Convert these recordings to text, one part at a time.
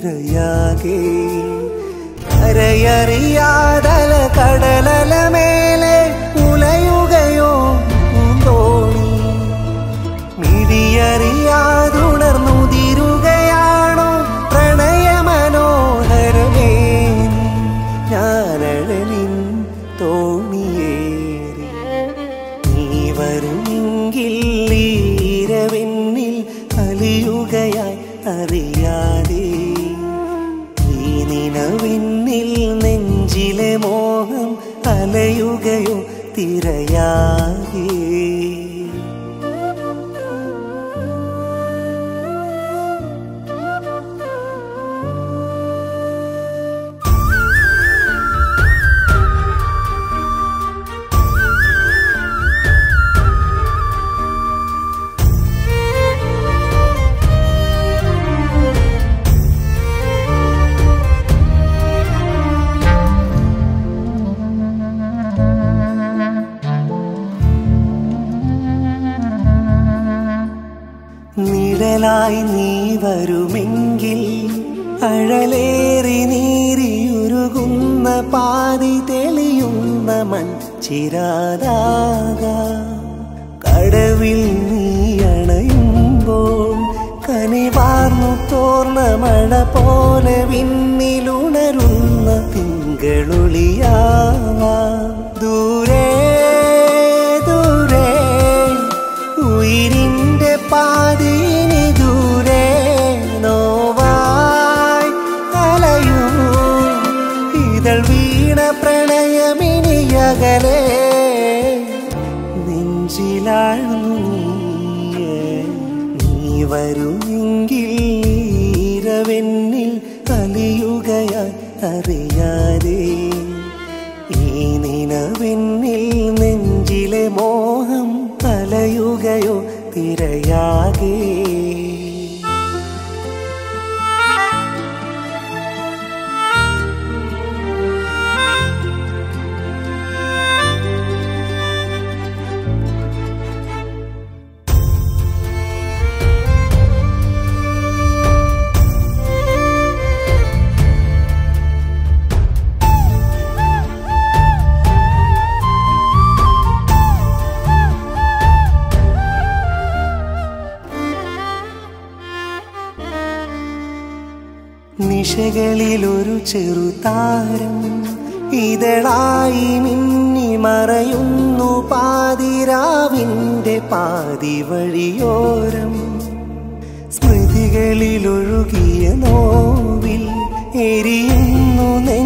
തിരയാകെ കരയറിയാതല കടലല മേലെ ഉലയുകയോ പൂന്തോണി മിഴിയറിയാതുണർന്നുതിരുകയാണോ പ്രണയമനോഹരമേ ഞാനഴലിൻ തോണിയേറി നീ വരുമെങ്കിൽ ഈരവെന്നിൽ അലിയുകയായി അറിയാതെ ഈ നിലവിന്നിൽ നെഞ്ചിലെ മോഹം അലയുകയോ തിരയാകെ നിഴലായി നീ വരുമെങ്കിൽ അഴലേറി നീരിയുരുകുന്ന പാതി തെളിയുന്ന മൺചിരാതാക കടവിൽ നീ അണയുമ്പോൾ കനിവാർന്നു തോർന്ന മഴ പോലെ വിണ്ണിലുണരുന്ന തിങ്കളൊളിയാവാ ദൂരെ ദൂരെ ഉയിരിന്റെ പാതിനി ദൂരെ നോവായി അലയൂ ഇതൾ വീണ പ്രണയമിനിയകലെ നെഞ്ചിലാഴ്ന്നു നീയേ നീ വരുമെങ്കിൽ ഈരവെന്നിൽ അലിയുകയായി അറിയാതെ ഈ നിലവെന്നിൽ നെഞ്ചിലെ മോഹം അലയുകയോ തിരയാകെ നിശകളിലൊരു ചെറുതാരം ഇതളായി മിന്നി മറയുന്നു പാതിരാവിൻ്റെ പാതി വഴിയോരം സ്മൃതികളിലൊഴുകിയ നോവിൽ എരിയുന്നു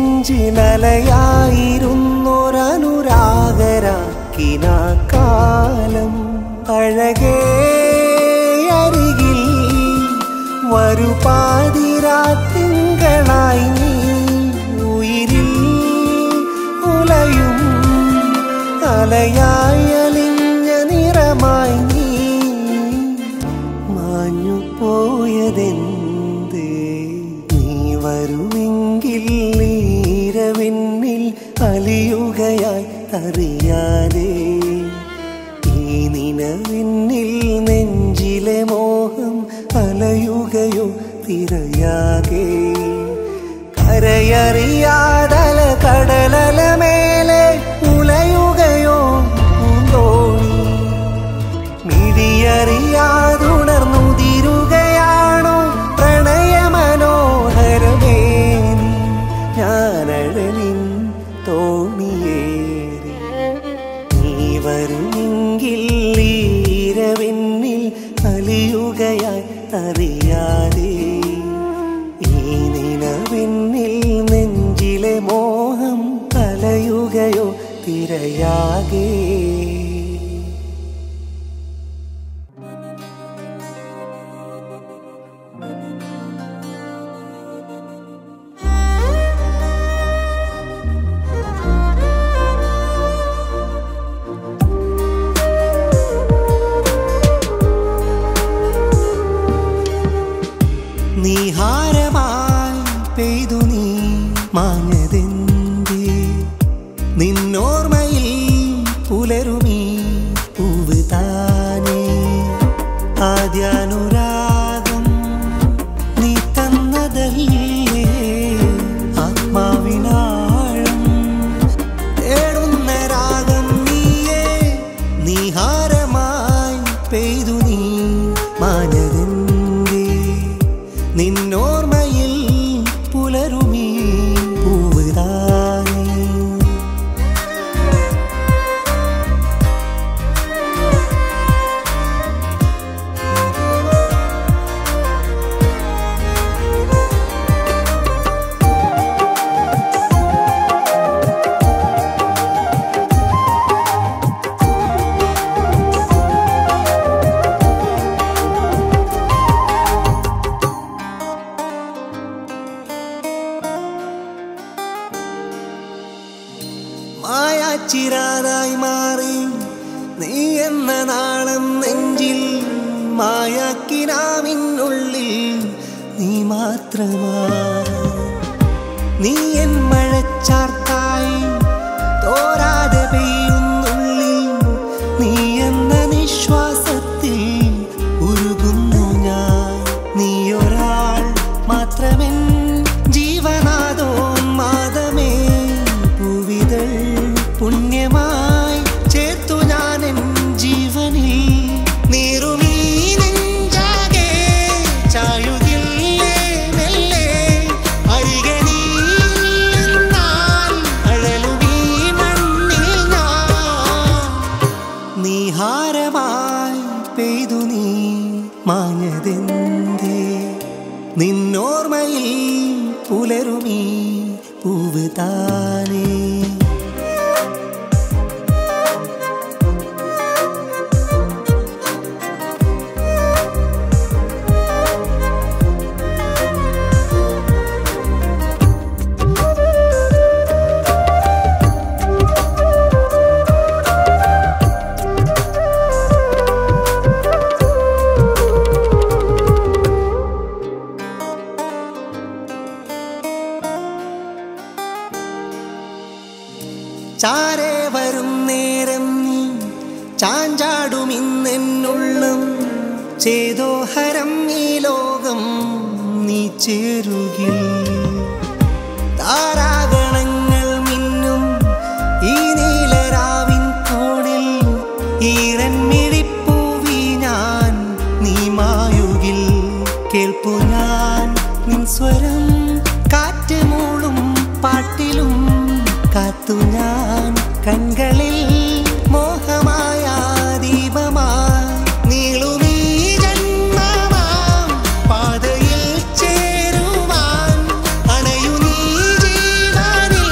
നെഞ്ചിലലയായിരുന്നൊരനുരാഗരാക്കിന കാലം അഴകേ അരികിൽ വരു പാതിരാത്തിങ്കളായി നീ ഉയിരിൽ ഉലയും അലയായി അലിഞ്ഞ നിറമായി നീ മാഞ്ഞു പോയതെന്തേ നീ വരുമെങ്കിൽ ഈരവെന്നിൽ അലിയുകയായി അറിയാതെ ഈ നിലവിന്നിൽ നെഞ്ചിലെ മോഹം അലയുകയോ തിരയാകെ കരയറിയാതല കടലല മേലെ ഉലയുകയോ പൂന്തോണി മിഴിയറിയാതുണർന്നുതിരുകയാണോ പ്രണയമനോഹരമേ ഞാനഴലിൻ തോണിയേറി നീ വരുമെങ്കിൽ ഈരവെന്നിൽ അലിയുകയായി അറിയാതെ ഈ നിലവെന്നിൽ നെഞ്ചിലെ മോഹം കലയുകയോ തിരയാകെ നീഹാരമായി പെയ്തു നീ മാഞ്ഞതെന്തേ നിന്നോർമ്മയിൽ പെയ്തു നീ മാഞ്ഞതെന്തേ നിന്നോർമ്മയിൽ പുലരുമീ പൂവുതാനേ മായാച്ചിരാതായി മാറി നീ എന്ന നാളം നെഞ്ചിൽ മായാക്കിനാമിനുള്ളിൽ നീ മാത്രമാ നീ എൻ മഴച്ചാർത്തായി തോരാതെ പെയ്യുന്നുള്ളിൽ നീ എന്ന നിശ്വാസത്തിൽ ഉരുകുന്നു ഞാൻ നീ ഒരാൾ മാത്രമെൻ ജീവനാദോന്മാദമേ പൂവിതൾ പുണ്യമായി ചേർത്തു ഞാൻ എൻ ജീവനിൽ നീറുമീ നെഞ്ചാകെ ചായുകില്ലേ മെല്ലെ അരികെ നീ നിന്നാൽ അഴലുമീ മണ്ണിൽ ഞാൻ നീഹാരമായി പെയ്തു നീ മാഞ്ഞതെന്തേ നിന്നോർമ്മയിൽ പുലരുമീ പൂവ് താനേ ചാരേ വരും നേരം നീ ചാഞ്ചാടുമിന്നെന്നുള്ളം ചേതോഹരം ഈ ലോകം നീ ചേരുകിൽ താരാഗണങ്ങൾ മിന്നും ഈ നീലരാവിൻ കോണിൽ ഈറൻ മിഴിപ്പൂവി ഞാൻ നീ മായുകിൽ കേൾപ്പു ഞാൻ നിൻ സ്വരം കാറ്റ് മൂളും പാട്ടിലും കാത്തു ഞാൻ കൺകളിൽ മോഹമായ ദീപമായി നീളുമീ ജന്മമാം പാതയിൽ ചേരുവാൻ അണയു നീ ജീവനിൽ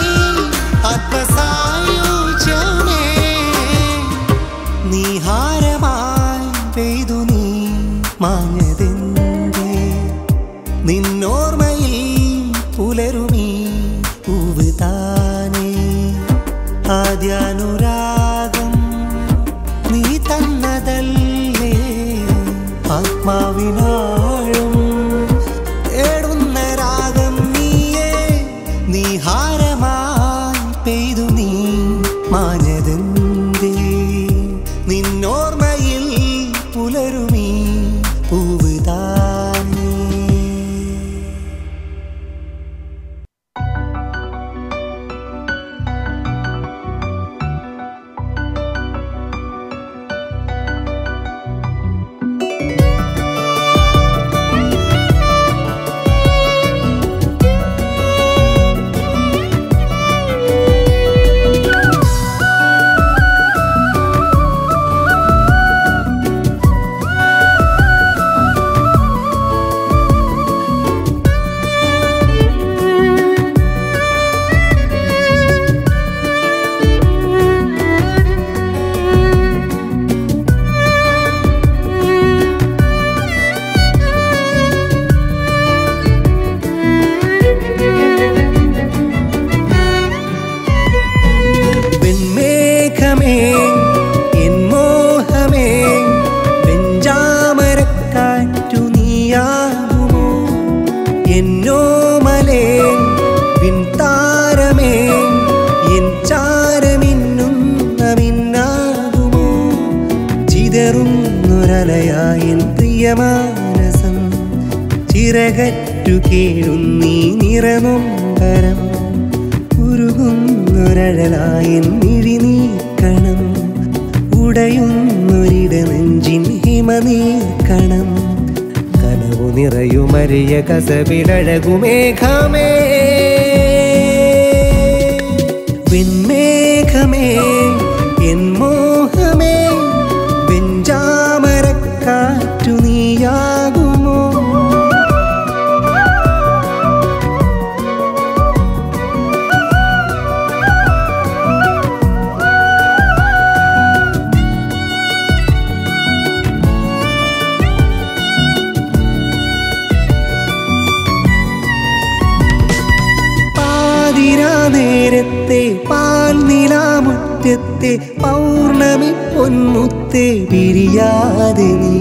ആത്മസായുജ്യമേ നീഹാരമായി പെയ്തു നീ മാഞ്ഞതെന്തേ നിന്നോർമ്മയിൽ പുലരുമീ പൂവ് താനേ ആദ്യാനുരാഗം നീ തന്നതല്ലേ ആത്മാവിനാഴും തേടുന്ന രാഗം നീയേ നീഹാരമായി പെയ്തു നീ മാഞ്ഞതെന്തേ നിന്നോർമ്മയിൽ പുലരുമീ പൂവ് താനേ വെൺമേഘമേ എൻ മോഹമേ വെഞ്ചാമരക്കാറ്റു നീയാകുമോ എന്നോമലേ വിൺതാരമേ എൻ ചാരമിന്നുന്ന മിന്നാകുമോ ചിതറുന്നൊരലയായൻ പ്രിയമാനസം ചിറകറ്റു കേഴുന്നീ നിറനൊമ്പരം ഉരുകുന്നൊരഴലായൻ മിഴി നീക്കണം ഉടയുന്നൊരിട നെഞ്ചിൻ ഹിമ ഹിമനീർക്കണം കനവു നിറയുമറിയ കസവിലഴകുമേഘമേ വെൺമേഘമേ എൻ മോഹമേ വെഞ്ചാമരക്കാറ്റു നീയാകുമോ പാതിരാ നേരത്തെ പാൽനിലാമുറ്റത്തെ പൗർണമി പൊന്മുത്തെ വിരിയാതെ നീ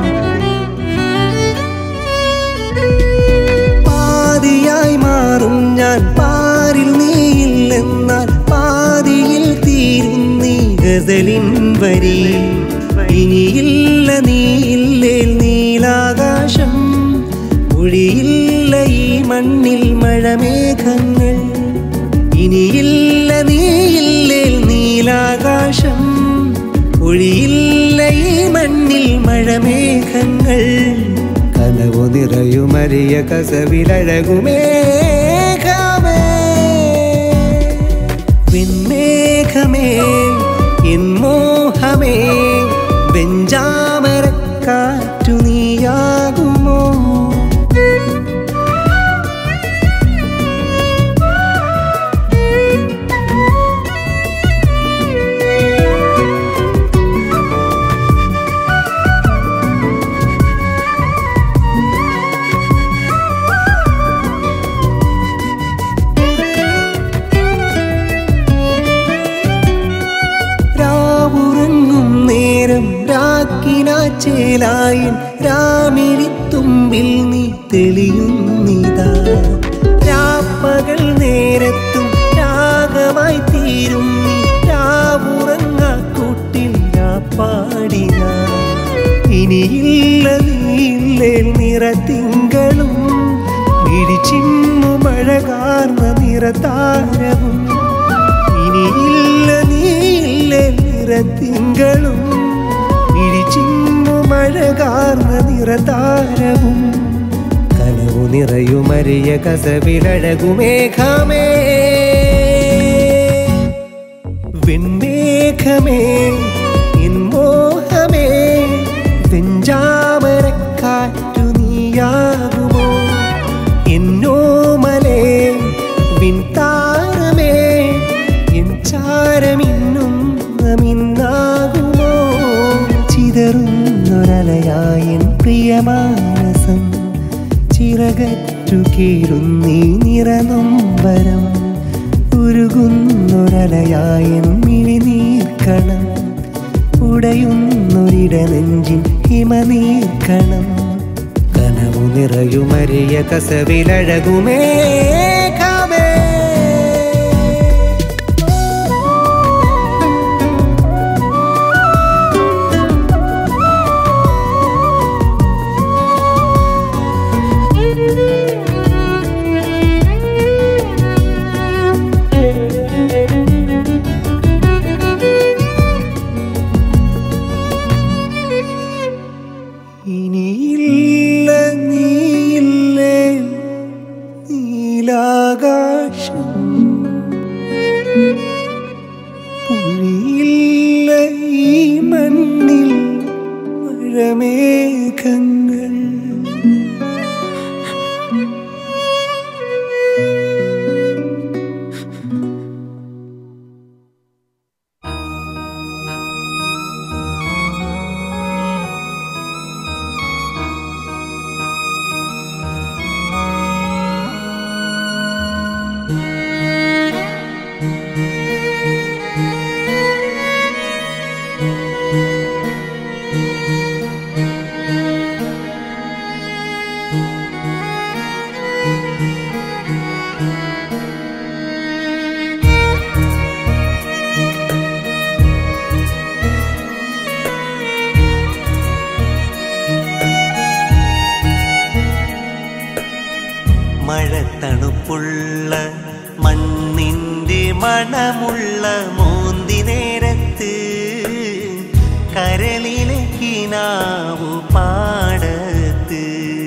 പാതിയായി മാറും ഞാൻ പാരിൽ നീയില്ലെന്നാൽ പാതിയിൽ തീരും നീ ഗസലിൻ വരി ഇനിയില്ല നീയില്ലേൽ നീലാകാശം ഒഴിയില്ല ഈ മണ്ണിൽ മഴമേഘങ്ങൾ ഇനിയില്ല നീയില്ലേൽ നീലാകാശം ഒഴിയില്ല ഈ മണ്ണിൽ മഴമേഘങ്ങൾ കനവു നിറയുമറിയ കസവിലഴകുമേഘമേ വിൺമേഘമേ എൻ മോഹമേ വെഞ്ചാമരക്കാറ്റു നീയാകുമോ രാവുറങ്ങും നേരം രാക്കിനാച്ചേലായൻ രാമിഴിത്തുമ്പിൽ നീ തെളിയുന്നിതാ രാപ്പകൽ നേരത്തും രാഗമായി തീരും നീ രാവുറങ്ങാക്കൂട്ടിൽ രാപ്പാടിന ഇനിയില്ല നീയില്ലേൽ നിറത്തിങ്കളും ഇടിച്ചിന്നു മഴകാർന്ന നിറതാരവും ഇനിയില്ല നീയില്ല നിറത്തിങ്കളും ഇടിച്ചിന്നു മഴകാർന്ന നിറതാരവും കനവു നിറയുമറിയ കസവിലഴകുമേഘമേ വെൺമേഘമേ എൻ മോഹമേ വെഞ്ചാമരക്കാറ്റു നീയാകുമോ എന്നോമലേ വിൻതാരമേ എൻ ചാരമിന്നും നമിന്നാകുമോ ചിതറുന്നൊരലയായൻ പ്രിയമാനസം ചിറകറ്റു കീറുന്നീ നിറനൊമ്പരം ഉരുകുന്നൊരലയായൻ മിഴിനീർക്കണം ഉടയുന്നൊരിട നെഞ്ചിൻ ഹിമനീർക്കണം കനവു നിറയുമറിയ കസവിലഴകുമേഘമേ ഇനിയില്ല നീയില്ലേ നീലാകാശം പുഴിയില്ല ഈ മണ്ണിൽ മഴമേഘങ്ങൾ മഴത്തണുപ്പുള്ള മണ്ണിൻ്റെ മണമുള്ള മോന്തി നേരത്ത് കരളിലെ കിനാ കിനാവു പാടത്ത്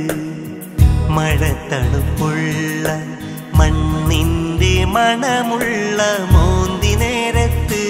മഴത്തണുപ്പുള്ള മണ്ണിന്റെ മണമുള്ള മോന്തി നേരത്ത്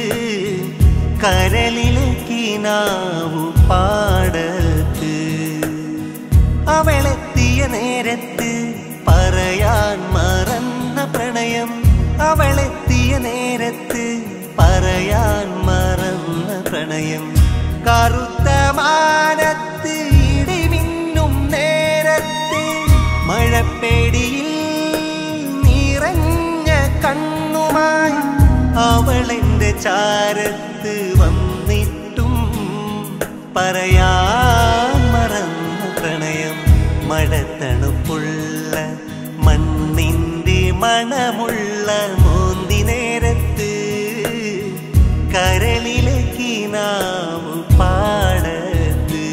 കരളിലെ കിനാവു പാടത്ത് അവളെത്തിയ നേരത്ത് പറയാൻ മറന്ന പ്രണയം അവളെത്തിയ നേരത്ത് പറയാൻ മറന്ന പ്രണയം കറുത്ത മാനത്ത് ഇടിമിന്നും നേരത്ത് മഴപ്പേടിയിൽ നിറഞ്ഞ കണ്ണുമായി അവളെന്റെ ചാരത്ത് വന്നിട്ടും പറയാൻ മറന്ന പ്രണയം മഴത്തണുപ്പുള്ള മണ്ണിന്റെ മണമുള്ള മോന്തി നേരത്ത് കരളിലെ കിനാവു പാടത്ത്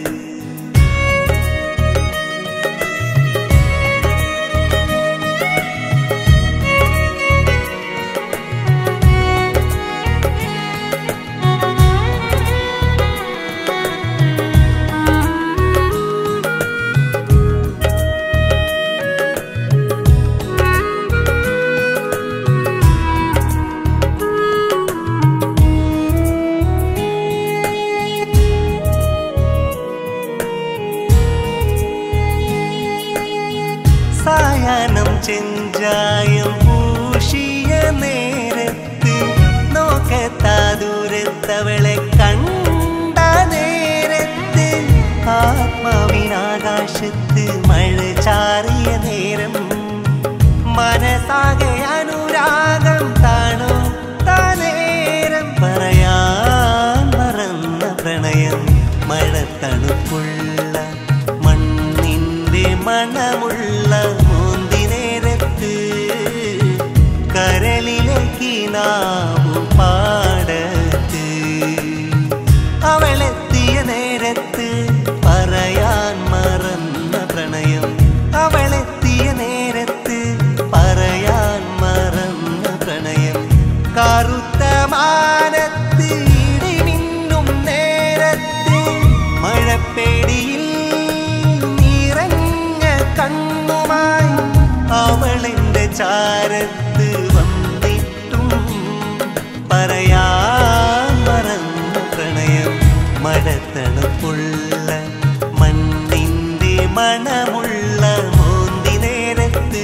സായാഹ്നം ചെഞ്ചായം പൂശിയ നേരത്ത് നോക്കത്താ ദൂരത്തവളെ കണ്ട നേരത്ത് ആത്മാവിനാകാശത്ത് മഴ ചാറിയ നേരം മനസാകെ അനുരാഗം താണു നേരം പറയാൻ മറന്ന പ്രണയം മഴ തണുപ്പുള്ള മണ്ണിന്റെ മണമുള്ള മോന്തി നേരത്ത് കരളിലെ കിനാവു പാടത്ത് അവളെത്തിയ നേരത്ത് പറയാൻ മറന്ന പ്രണയം അവളെത്തിയ നേരത്ത് പറയാൻ മറന്ന പ്രണയം കറുത്ത മാനത്ത് ഇടിമിന്നും നേരത്ത് മഴപ്പേടിയിൽ നിറഞ്ഞ കണ്ണുമായി അവളെന്റെ ചാരത്ത് വന്നിട്ടും പറയാൻ മറന്ന പ്രണയം മഴത്തണുപ്പുള്ള മണ്ണിന്റെ മണമുള്ള മോന്തി നേരത്ത്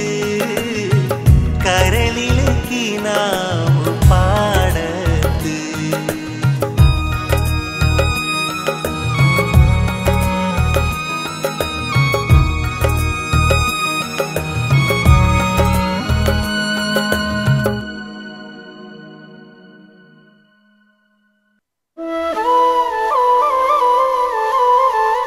കരളിലെ കിനാവു പാടത്ത് ആ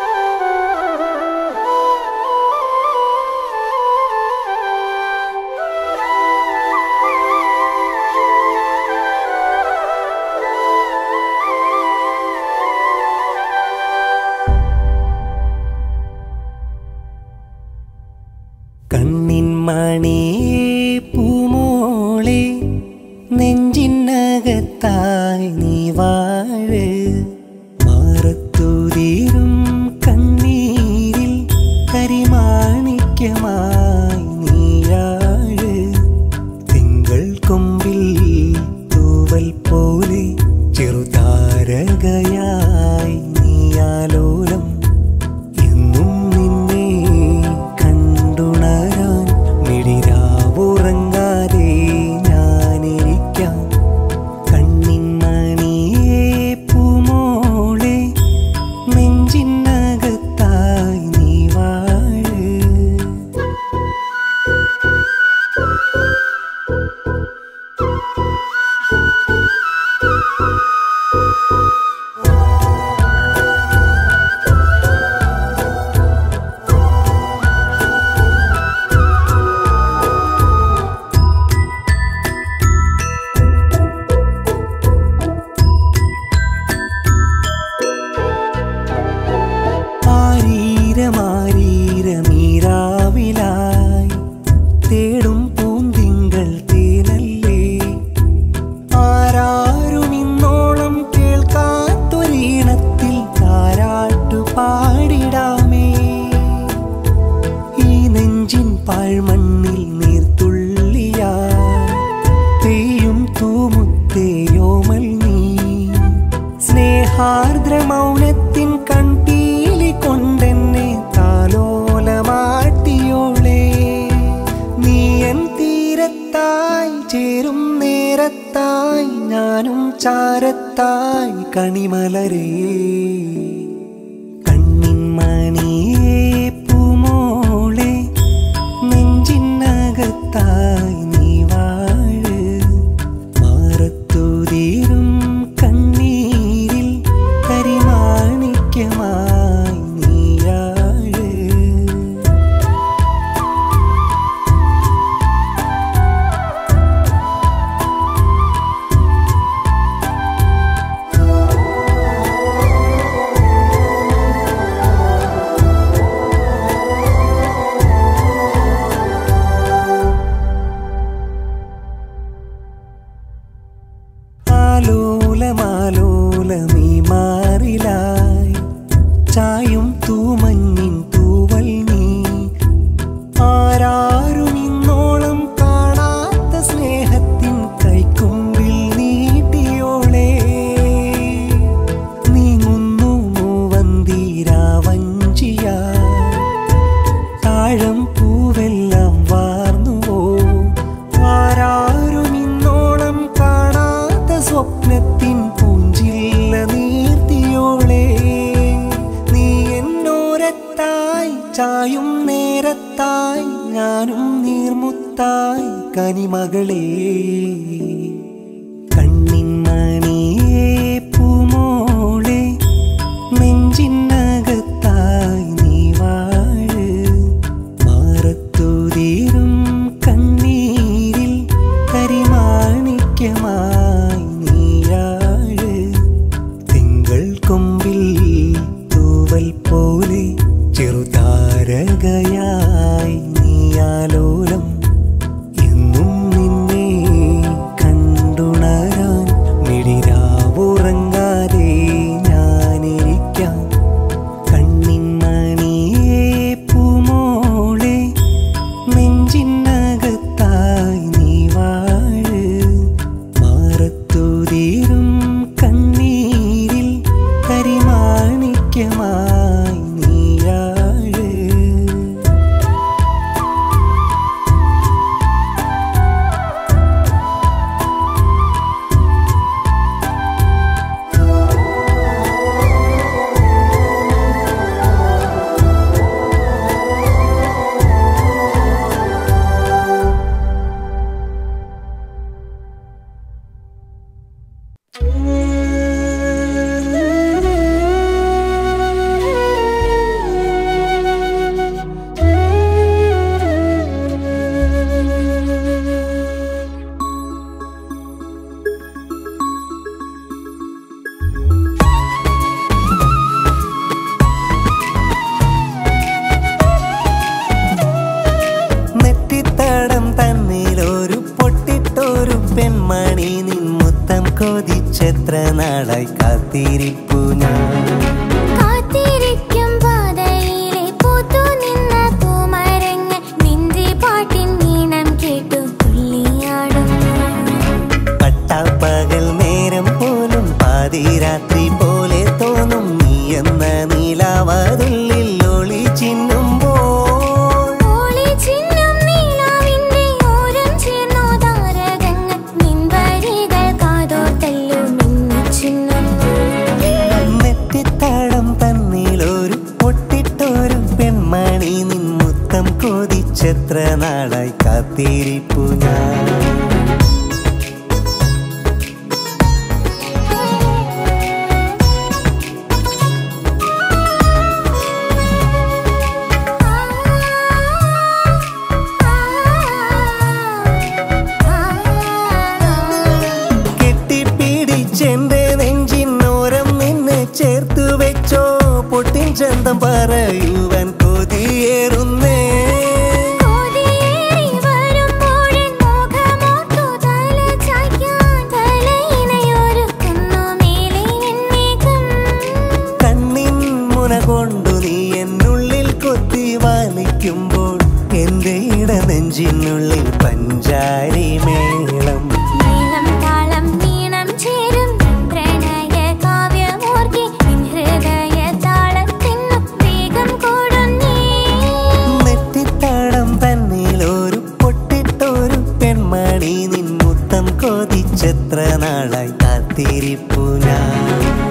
കണിമലരേ കണ്ണിന്മണിയേ പൂമോളെ നെഞ്ചിനകത്തായി നീ വാഴ് മാറത്തുതീരും കണ്ണീരിൽ കരിമാണിക്യമായി നീയാഴ് ആലോലമാലോലമീ മാറിലായി ചായും തൂമഞ്ഞിൻ തൂവൽ നീ ആരാരും ഇന്നോളം കാണാത്ത സ്നേഹത്തിൻ കൈക്കുമ്പിൽ നീട്ടിയോളെ നീങ്ങുന്നു മൂവന്തീരാവഞ്ചിയ താഴം പൂവെല്ലാം വാർന്നുവോ ആരാരും ഇന്നോളം കാണാത്ത സ്വപ്നത്തിൻ പൂഞ്ചില്ല നീർത്തിയോളെ നീ എന്നോരത്തായി ചായും നേരത്തായി ഞാനും നീർമുത്തായി കനിമകളേ കണ്ണിന്മണിയേ പൂമോളെ നെഞ്ചിനകത്തായി നീ വാഴ് മാറത്തുതീരും കണ്ണീരിൽ കരിമാണിക്യമായി നീയാഴ് തിങ്കൾ കൊമ്പിൽ തൂവൽ പോലെ ചെറുതാരകയായി നീയാലോലം എന്നും നിന്നെ കണ്ടുണരാൻ മിഴിരാവുറങ്ങാതെ ഞാനിരിക്കാം കണ്ണിന്മണിയേ പൂമോളെ നെഞ്ചിനകത്തായി നീ വാഴ് മാറത്തുതീരും കണ്ണീരിൽ കരിമാണിക്യമായി നീയാഴ് നെറ്റിത്തടം തന്നിലൊരു പൊട്ടിട്ടൊരു പെൺമണി നിൻ മുത്തം കൊതിച്ചെത്ര നാളായി കാത്തിരിപ്പു ഞാൻ കാത്തിരിക്കും പാതയിലെ പൂത്തു നിന്ന പൂമരങ്ങൾ നിന്റെ പാട്ടിൻ ഈണം കേട്ടു തുള്ളിയാടുന്നു പട്ടാപ്പകൽ നേരം പോലും പാതിരാത്രി പോലെ തോന്നും നീ എന്ന നീലാവതുള്ളിൽ ഒളി ചിന്നുമ്പോൾ ഓളി ചിന്നും നീലാവിന്റെ ഓരം ചേർന്നോ താരകങ്ങൾ നിൻവരികൾ കാതോർത്തല്ലോ മിന്നിച്ചിന്നുന്നു നെറ്റിത്താഴം തന്നിലൊരു പൊട്ടിട്ടൊരു പെൺമണി നിൻ മുത്തം കൊതിച്ചെത്ര നാളായി കാത്തിരിപ്പു ഞാൻ കെട്ടിപ്പിടിച്ചെന്റെ നെഞ്ചിന്നോരം നിന്നെ ചേർത്തു വെച്ചോ പൊട്ടിൻ ചന്തം പറയുവാൻ കൊതിയേറുന്നേ കോതിയേറി വരുമ്പോഴെൻ മോഹമോർത്തു തല ചായ്ക്കാൻ തലയിണയൊരുക്കുന്നു മേലെ എന്നേക്കും കണ്ണിൻ മുന കൊണ്ടു നീ എന്നുള്ളിൽ കൊത്തി വലിക്കുമ്പോൾ എന്റെ ഇടനെഞ്ചിനുള്ളിൽ പഞ്ചാരി മേളം നീളം താളം നീണം ചേരും പ്രണയ കാവ്യമോർക്കി നിൻ ഹൃദയ താളത്തിനു വേഗം കൂടുന്നേ നെറ്റിത്താഴം തന്നിലൊരു പൊട്ടിട്ടൊരു പെൺമണി നിൻ മുത്തം കൊതിച്ചെത്ര നാളായി കാത്തിരിപ്പു ഞാൻ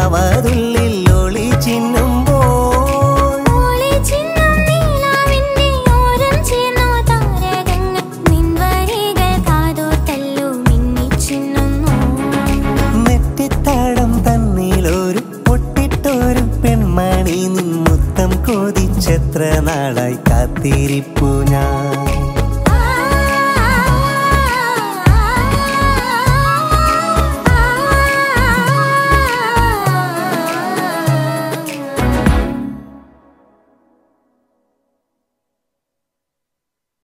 വാവാതുള്ളിൽ ഒളി ചിന്നുമ്പോൾ ഓളി ചിന്നും നീലാവിന്റെ ഓരം ചേർന്നോ താരകങ്ങൾ നിൻവരികൾ കാതോർത്തല്ലോ മിന്നിച്ചിന്നുന്നു നെറ്റിത്താഴം തന്നിലൊരു പൊട്ടിട്ടൊരു പെൺമണി നിൻ മുത്തം കൊതിച്ചെത്ര നാളായി കാത്തിരിപ്പു ഞാൻ